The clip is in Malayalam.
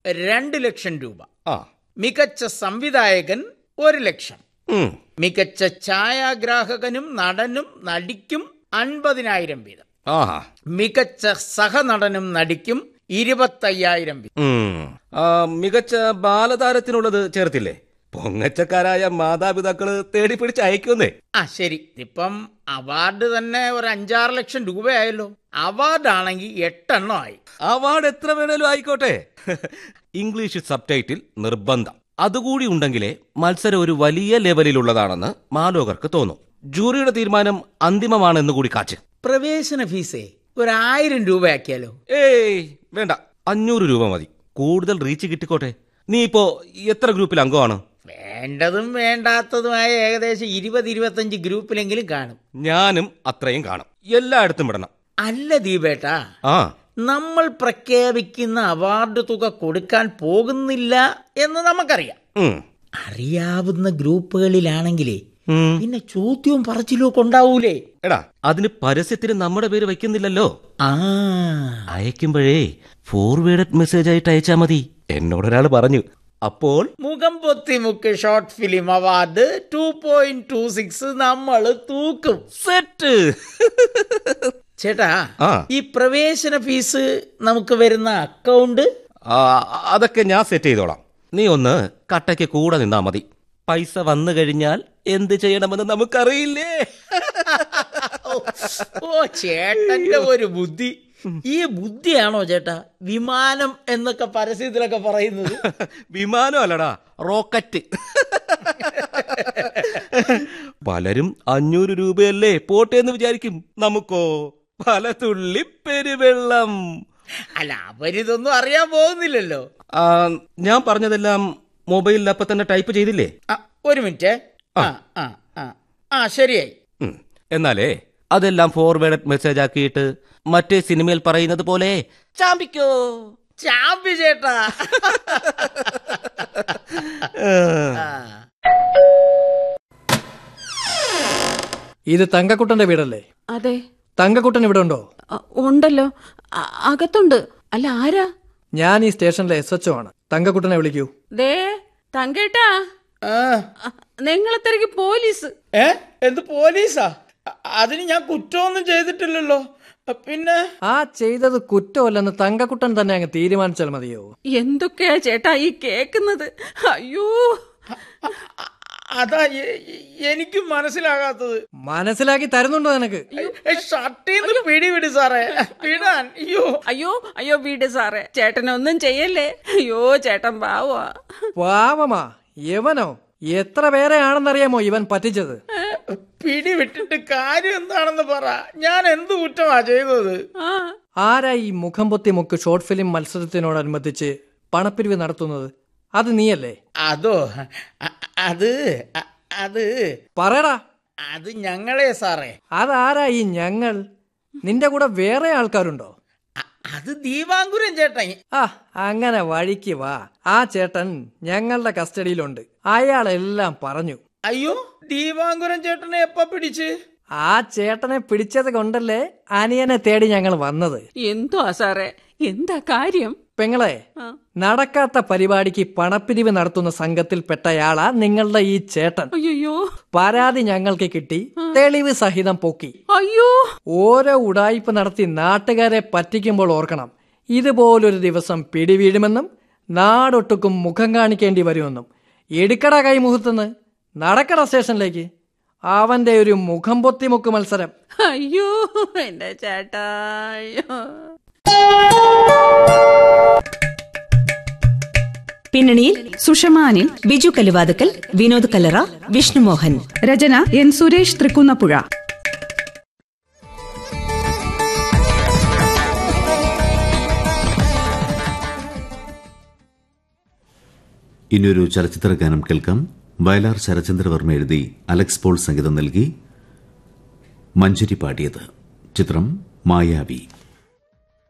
രണ്ട് ലക്ഷം രൂപ ആ മികച്ച സംവിധായകൻ ഒരു ലക്ഷം ഉം. മികച്ച ഛായാഗ്രാഹകനും നടനും നടിക്കും അൻപതിനായിരം വീതം ആഹാ മികച്ച സഹനടനും നടിക്കും ഇരുപത്തയ്യായിരം വീതം ഉം. ആ, മികച്ച ബാലതാരത്തിനുള്ളത് ചേർത്തില്ലേ പൊങ്ങച്ചക്കാരായ മാതാപിതാക്കള് തേടി പിടിച്ച് അയക്കുന്നേ ആ ശരി ഇപ്പം അവാർഡ് തന്നെ ഒരു അഞ്ചാറ് ലക്ഷം രൂപയായല്ലോ അവാർഡാണെങ്കിൽ എട്ടെണ്ണം ആയി അവാർഡ് എത്ര വേണേലും ആയിക്കോട്ടെ ഇംഗ്ലീഷ് സബ് ടൈറ്റിൽ നിർബന്ധം അതുകൂടി ഉണ്ടെങ്കിലേ മത്സരം ഒരു വലിയ ലെവലിലുള്ളതാണെന്ന് മാലോകർക്ക് തോന്നും ജൂറിയുടെ തീരുമാനം അന്തിമമാണെന്ന് കൂടി കാച്ച് പ്രവേശന ഫീസേ ഒരു ആയിരം രൂപയാക്കിയാലോ ഏയ് വേണ്ട അഞ്ഞൂറ് രൂപ മതി കൂടുതൽ റീച്ച് കിട്ടിക്കോട്ടെ നീ ഇപ്പോ എത്ര ഗ്രൂപ്പിൽ അംഗമാണ് വേണ്ടതും വേണ്ടാത്തതുമായ ഏകദേശം ഇരുപത് ഇരുപത്തഞ്ച് ഗ്രൂപ്പിലെങ്കിലും കാണും ഞാനും അത്രയും കാണും എല്ലായിടത്തും വിടണം അല്ല ദീപേട്ടാ ആ നമ്മൾ പ്രഖ്യാപിക്കുന്ന അവാർഡ് തുക കൊടുക്കാൻ പോകുന്നില്ല എന്ന് നമുക്കറിയാം ഉം. അറിയാവുന്ന ഗ്രൂപ്പുകളിലാണെങ്കിലേ ഉം. പിന്നെ ചോദ്യവും പറച്ചിലും ഒക്കെ ഉണ്ടാവൂലേ എടാ അതിന് പരസ്യത്തിന് നമ്മുടെ പേര് വയ്ക്കുന്നില്ലല്ലോ ആ അയക്കുമ്പോഴേ ഫോർവേഡഡ് മെസ്സേജ് ആയിട്ട് അയച്ചാ മതി എന്നോടൊരാൾ പറഞ്ഞു അപ്പോൾ മുഖം പൊത്തി മുക്ക് short film award two point two six നമ്മൾ തൂക്കും സെറ്റ് ചേട്ടാ ആ. ഈ പ്രവേശന ഫീസ് നമുക്ക് വരുന്ന അക്കൗണ്ട് ആ, അതൊക്കെ ഞാൻ സെറ്റ് ചെയ്തോളാം നീ ഒന്ന് കട്ടയ്ക്ക് കൂടെ നിന്നാ മതി പൈസ വന്നു കഴിഞ്ഞാൽ എന്ത് ചെയ്യണമെന്ന് നമുക്കറിയില്ലേ ഓ ചേട്ടന്റെ ഒരു ബുദ്ധി ഈ ബുദ്ധിയാണോ ചേട്ടാ വിമാനം എന്നൊക്കെ പരസ്യത്തിലൊക്കെ പറയുന്നത് വിമാനം അല്ലടാ റോക്കറ്റ് പലരും അഞ്ഞൂറ് രൂപയല്ലേ പോട്ടെ എന്ന് വിചാരിക്കും നമുക്കോ പല തുള്ളി പെരുവെള്ളം അല്ല അവരിതൊന്നും അറിയാൻ പോകുന്നില്ലല്ലോ ആ, ഞാൻ പറഞ്ഞതെല്ലാം മൊബൈലിൽ അപ്പൊ തന്നെ ടൈപ്പ് ചെയ്തില്ലേ ആ, ഒരു മിനിറ്റ് ആ ആ ആ ആ ശരിയായി ഉം. എന്നാലേ അതെല്ലാം ഫോർവേഡ് മെസ്സേജ് ആക്കിയിട്ട് മറ്റേ സിനിമയിൽ പറയുന്നത് പോലെ ചാമ്പിക്കോ ചാമ്പി ചേട്ടാ ആ. ഇത് തങ്കക്കുട്ടന്റെ വീടല്ലേ അതെ തങ്കക്കുട്ടൻ ഇവിടെ ഉണ്ടോ അ- ഉണ്ടല്ലോ അ- അകത്തുണ്ട് അല്ല ആരാ ഞാൻ ഈ സ്റ്റേഷനിലെ എസ് എച്ച് ആണ് തങ്കക്കുട്ടനെ വിളിക്കൂ ദേ തങ്കേട്ടാ ആ. നിങ്ങളെത്തിരക്ക് പോലീസ് ഏ എന്ത് പോലീസാ അ- അതിന് ഞാൻ കുറ്റമൊന്നും ചെയ്തിട്ടില്ലല്ലോ അ, പിന്നെ ആ ചെയ്തത് കുറ്റമല്ലെന്ന് തങ്കക്കുട്ടൻ തന്നെ അങ്ങ് തീരുമാനിച്ചാൽ മതിയോ എന്തൊക്കെയാ ചേട്ടാ ഈ കേക്കുന്നത് അയ്യോ അ- അതാ എ- എ- എനിക്കും മനസ്സിലാകാത്തത് മനസ്സിലാക്കി തരുന്നുണ്ടോ നിനക്ക് ഏ, ഷർട്ടീന്ന് പിടി വിടി സാറേ വിടാൻ അയ്യോ അയ്യോ അയ്യോ വീട് സാറേ ചേട്ടനൊന്നും ചെയ്യല്ലേ അയ്യോ ചേട്ടൻ പാവാ പാവമാ യവനോ എത്ര പേരെയാണെന്നറിയാമോ ഇവൻ പറ്റിച്ചത് പിടി വിട്ടിട്ട് കാര്യം എന്താണെന്ന് പറ ഞാൻ എന്ത് കുറ്റമാ ചെയ്തത് ആ ആരാ ഈ മുഖം പൊത്തി മുക്ക് ഷോർട്ട് ഫിലിം മത്സരത്തിനോടനുബന്ധിച്ച് പണപ്പിരിവ് നടത്തുന്നത് അത് നീയല്ലേ അതോ അ- അത് അ- അത് പറയടാ അത് ഞങ്ങളെ സാറേ അതാരാ ഈ ഞങ്ങൾ നിന്റെ കൂടെ വേറെ ആൾക്കാരുണ്ടോ അ- അത് ദീപാങ്കുരൻ ചേട്ടൻ ആ അങ്ങനെ വഴിക്ക് വാ ആ ചേട്ടൻ ഞങ്ങളുടെ കസ്റ്റഡിയിലുണ്ട് അയാളെല്ലാം പറഞ്ഞു അയ്യോ ദീപാങ്കുരൻ ചേട്ടനെ എപ്പ പിടിച്ച് ആ ചേട്ടനെ പിടിച്ചത് കൊണ്ടല്ലേ അനിയനെ തേടി ഞങ്ങൾ വന്നത് എന്തുവാ സാറേ എന്താ കാര്യം പെങ്ങളെ ആ. നടക്കാത്ത പരിപാടിക്ക് പണപ്പിരിവ് നടത്തുന്ന സംഘത്തിൽപ്പെട്ടയാളാ നിങ്ങളുടെ ഈ ചേട്ടൻ അയ്യോ പരാതി ഞങ്ങൾക്ക് കിട്ടി തെളിവ് സഹിതം പൊക്കി അയ്യോ ഓരോ ഉടായ്പ നടത്തി നാട്ടുകാരെ പറ്റിക്കുമ്പോൾ ഓർക്കണം ഇതുപോലൊരു ദിവസം പിടിവീഴുമെന്നും നാടൊട്ടുക്കും മുഖം കാണിക്കേണ്ടി വരുമെന്നും എടുക്കട കൈമുഹൂർത്തുന്ന് നടക്കട സ്റ്റേഷനിലേക്ക് അവന്റെ ഒരു മുഖം പൊത്തിമുക്ക് മത്സരം അയ്യോ എന്റെ ചേട്ടാ അയ്യോ പിന്നണിയിൽ സുഷമാനിൽ ബിജു കലുവാതുക്കൽ വിനോദ് കല്ലറ വിഷ്ണുമോഹൻ രചന എൻ സുരേഷ് തൃക്കുന്നപ്പുഴ ഇനിയൊരു ചലച്ചിത്ര ഗാനം കേൾക്കാം വയലാർ ശരചന്ദ്രവർമ്മ എഴുതി അലക്സ് പോൾ സംഗീതം നൽകി മഞ്ചരി പാടിയത് ചിത്രം മായാവി